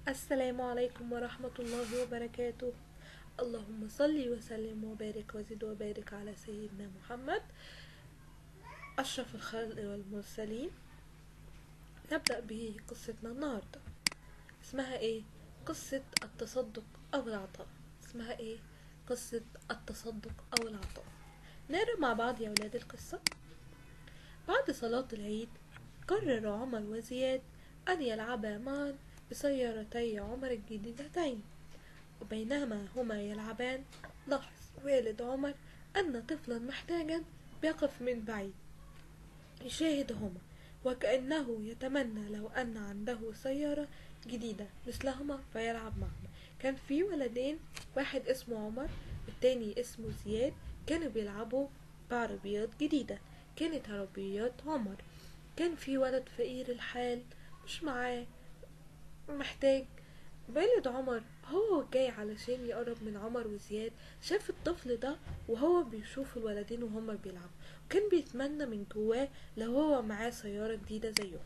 السلام عليكم ورحمة الله وبركاته اللهم صل وسلم وبارك وزد وبارك على سيدنا محمد أشرف الخلق والمرسلين نبدأ به قصتنا النهاردة اسمها ايه؟ قصة التصدق أو العطاء اسمها ايه؟ قصة التصدق أو العطاء نقرأ مع بعض يا ولاد القصة بعد صلاة العيد قرر عمر وزياد أن يلعبا معا بسيارتي عمر الجديدتين وبينما هما يلعبان لاحظ والد عمر أن طفلا محتاجا بيقف من بعيد يشاهدهما وكأنه يتمنى لو أن عنده سيارة جديدة مثلهما فيلعب معهما كان في ولدين واحد اسمه عمر والتاني اسمه زياد كانوا بيلعبوا بعربيات جديدة كانت عربيات عمر كان في ولد فقير الحال مش معاه محتاج والد عمر هو جاي علشان يقرب من عمر وزياد شاف الطفل ده وهو بيشوف الولدين وهما بيلعبوا كان بيتمنى من جواه لو هو معاه سيارة جديدة زيهم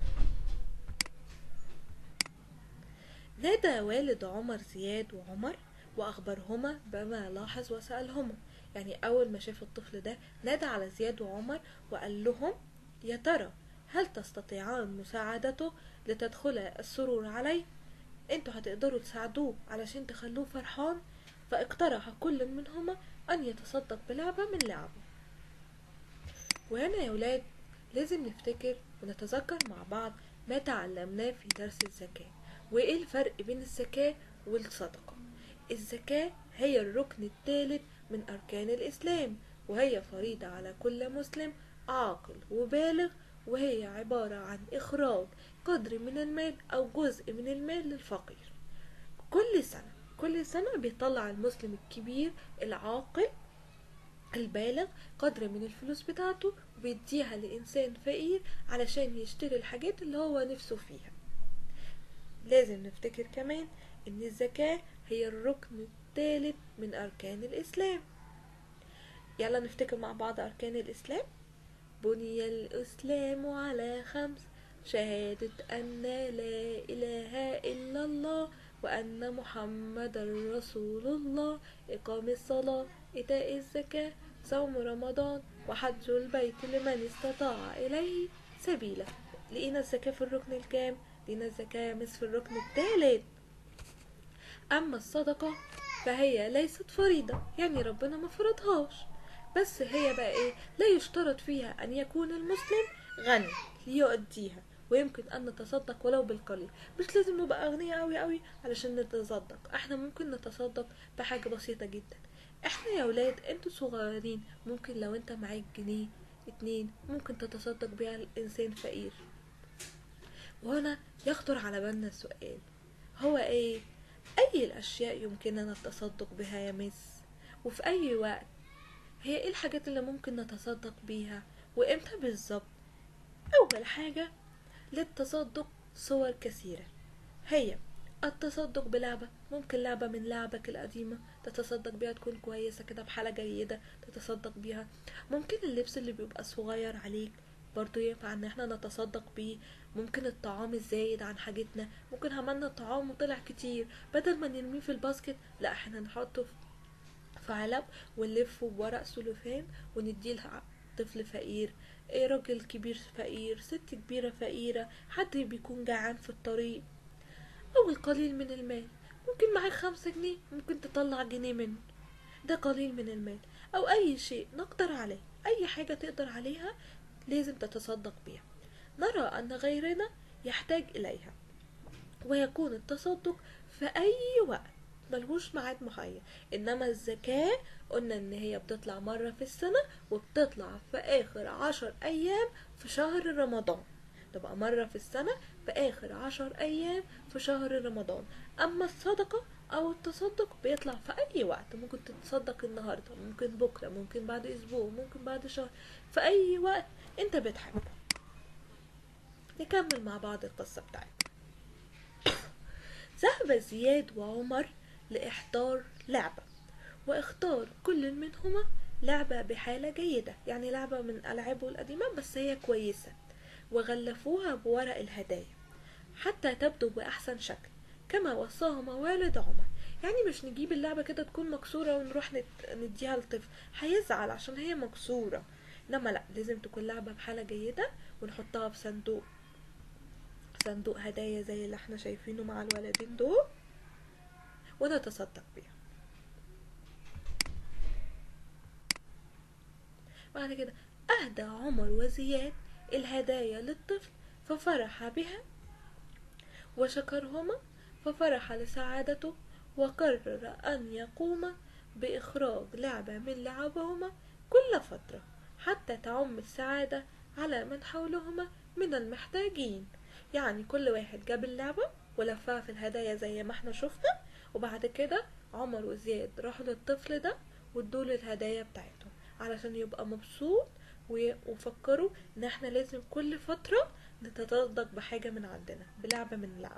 نادى والد عمر زياد وعمر وأخبرهما بما لاحظ وسألهما يعني أول ما شاف الطفل ده نادى على زياد وعمر وقال لهم يا ترى هل تستطيعان مساعدته لتدخل السرور عليه انتوا هتقدروا تساعدوه علشان تخلوه فرحان فاقترح كل منهما ان يتصدق بلعبة من لعبه وهنا يا ولاد لازم نفتكر ونتذكر مع بعض ما تعلمناه في درس الزكاة وايه الفرق بين الزكاة والصدقة الزكاة هي الركن الثالث من أركان الإسلام وهي فريضة على كل مسلم عاقل وبالغ وهي عبارة عن إخراج قدر من المال أو جزء من المال للفقير كل سنة كل سنة بيطلع المسلم الكبير العاقل البالغ قدر من الفلوس بتاعته وبيديها لإنسان فقير علشان يشتري الحاجات اللي هو نفسه فيها لازم نفتكر كمان إن الزكاة هي الركن الثالث من أركان الإسلام يلا نفتكر مع بعض أركان الإسلام بني الإسلام على خمس شهادة أن لا إله إلا الله وأن محمد رسول الله إقام الصلاة إيتاء الزكاة صوم رمضان وحج البيت لمن استطاع إليه سبيلا لقينا الزكاة في الركن الكام لقينا الزكاة مس في الركن الثالث أما الصدقة فهي ليست فريضة يعني ربنا ما فرضهاش بس هي بقى ايه لا يشترط فيها ان يكون المسلم غني ليؤديها ويمكن ان نتصدق ولو بالقليل مش لازم نبقى اغنياء قوي قوي علشان نتصدق احنا ممكن نتصدق بحاجه بسيطه جدا احنا يا ولاد انتوا صغيرين ممكن لو انت معاك جنيه اتنين ممكن تتصدق بيها الانسان فقير وهنا يخطر على بالنا سؤال هو ايه اي الاشياء يمكننا التصدق بها يا مس وفي اي وقت هي ايه الحاجات اللي ممكن نتصدق بيها وامتى بالظبط اول حاجة للتصدق صور كثيرة هي التصدق بلعبة ممكن لعبة من لعبك القديمة تتصدق بيها تكون كويسة كده بحالة جيدة تتصدق بيها ممكن اللبس اللي بيبقى صغير عليك برضو ينفع ان احنا نتصدق بيه ممكن الطعام الزايد عن حاجتنا ممكن عملنا طعام وطلع كتير بدل ما نرميه في الباسكت لا احنا نحطه في علب ونلفه بورق سلوفان ونديه طفل فقير ايه راجل كبير فقير ست كبيرة فقيرة حد بيكون جعان في الطريق او القليل من المال ممكن معاك خمسة جنيه ممكن تطلع جنيه منه ده قليل من المال او اي شيء نقدر عليه اي حاجة تقدر عليها لازم تتصدق بيها نرى ان غيرنا يحتاج اليها ويكون التصدق في اي وقت ملهوش ميعاد معين انما الزكاة قلنا ان هي بتطلع مرة في السنة وبتطلع في اخر عشر ايام في شهر رمضان تبقى مرة في السنة في اخر عشر ايام في شهر رمضان اما الصدقة او التصدق بيطلع في اي وقت ممكن تتصدق النهاردة ممكن بكرة ممكن بعد اسبوع ممكن بعد شهر في اي وقت انت بتحبه نكمل مع بعض القصة بتاعتنا ذهب زياد وعمر لإحضار لعبة واختار كل منهما لعبة بحالة جيدة يعني لعبة من ألعابه القديمة بس هي كويسة وغلفوها بورق الهدايا حتى تبدو بأحسن شكل كما وصاهما والد عمر يعني مش نجيب اللعبة كده تكون مكسورة ونروح نت- نديها للطفل هيزعل عشان هي مكسورة انما لا لازم تكون لعبة بحالة جيدة ونحطها في صندوق صندوق هدايا زي اللي احنا شايفينه مع الولدين دول ونتصدق بيها بعد كده أهدى عمر وزياد الهدايا للطفل ففرح بها وشكرهما ففرح لسعادته وقرر أن يقوم بإخراج لعبة من لعبهما كل فترة حتى تعم السعادة على من حولهما من المحتاجين يعني كل واحد جاب اللعبة ولفها في الهدايا زي ما احنا شفنا وبعد كده عمر وزياد راحوا للطفل ده وادوله الهدايا بتاعتهم علشان يبقى مبسوط و- وفكروا ان احنا لازم كل فترة نتصدق بحاجة من عندنا بلعبة من اللعب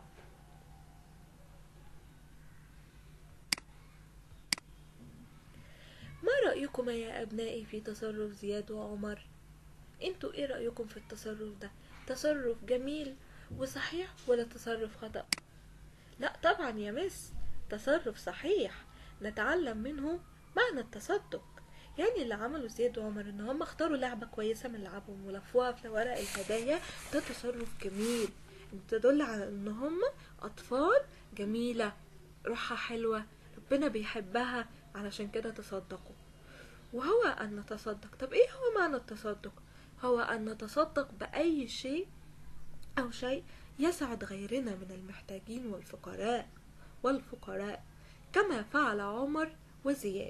ما رأيكم يا أبنائي في تصرف زياد وعمر؟ انتوا ايه رأيكم في التصرف ده؟ تصرف جميل وصحيح ولا تصرف خطأ؟ لا طبعا يا مس تصرف صحيح نتعلم منه معنى التصدق يعني اللي عمله زياد وعمر ان هم اختاروا لعبة كويسة من لعبهم ولفوها في ورق الهدايا ده تصرف جميل تدل على ان هم اطفال جميلة روحها حلوة ربنا بيحبها علشان كده تصدقوا وهو ان نتصدق طب ايه هو معنى التصدق هو ان نتصدق باي شيء او شيء يسعد غيرنا من المحتاجين والفقراء والفقراء كما فعل عمر وزياد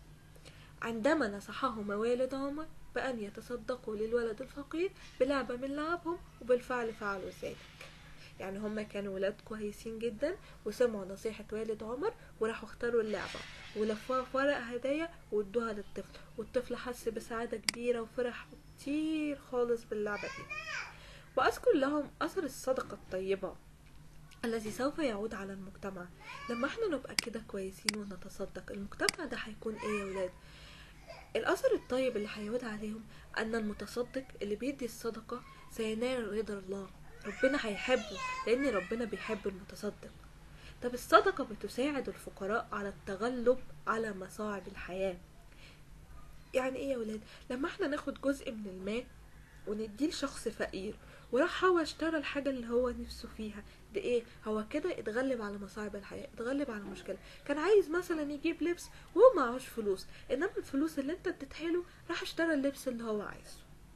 عندما نصحهما والد عمر بأن يتصدقوا للولد الفقير بلعبة من لعبهم وبالفعل فعلوا ذلك يعني هما كانوا ولاد كويسين جدا وسمعوا نصيحة والد عمر وراحوا اختاروا اللعبة ولفوها في ورق هدايا وادوها للطفل والطفل حس بسعادة كبيرة وفرح كتير خالص باللعبة دي وأذكر لهم أثر الصدقة الطيبة الذي سوف يعود على المجتمع لما احنا نبقى كده كويسين ونتصدق المجتمع ده هيكون ايه يا ولاد الأثر الطيب اللي هيعود عليهم أن المتصدق اللي بيدي الصدقة سينال رضا الله ربنا هيحبه لأن ربنا بيحب المتصدق طب الصدقة بتساعد الفقراء على التغلب على مصاعب الحياة يعني ايه يا ولاد لما احنا ناخد جزء من المال ونديه لشخص فقير وراح هو اشترى الحاجة اللي هو نفسه فيها ده ايه هو كده اتغلب على مصاعب الحياة اتغلب على مشكلة كان عايز مثلا يجيب لبس وهو معهوش فلوس انما الفلوس اللي انت اديتها له راح اشترى اللبس اللي هو عايزه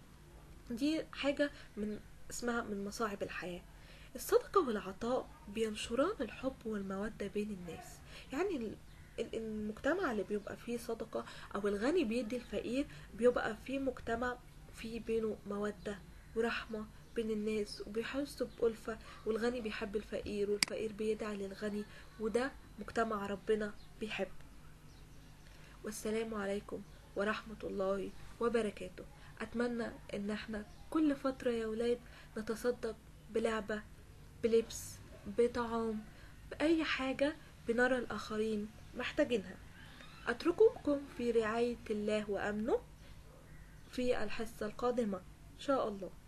دي حاجة من اسمها من مصاعب الحياة الصدقة والعطاء بينشران الحب والمودة بين الناس يعني ال- ال- المجتمع اللي بيبقى فيه صدقة أو الغني بيدي الفقير بيبقى فيه مجتمع فيه بينه مودة ورحمة بين الناس وبيحسوا بألفة والغني بيحب الفقير والفقير بيدعي للغني وده مجتمع ربنا بيحب والسلام عليكم ورحمة الله وبركاته أتمنى إن احنا كل فترة يا ولاد نتصدق بلعبة بلبس بطعام بأي حاجة بنرى الآخرين محتاجينها أترككم في رعاية الله وأمنه في الحصة القادمة إن شاء الله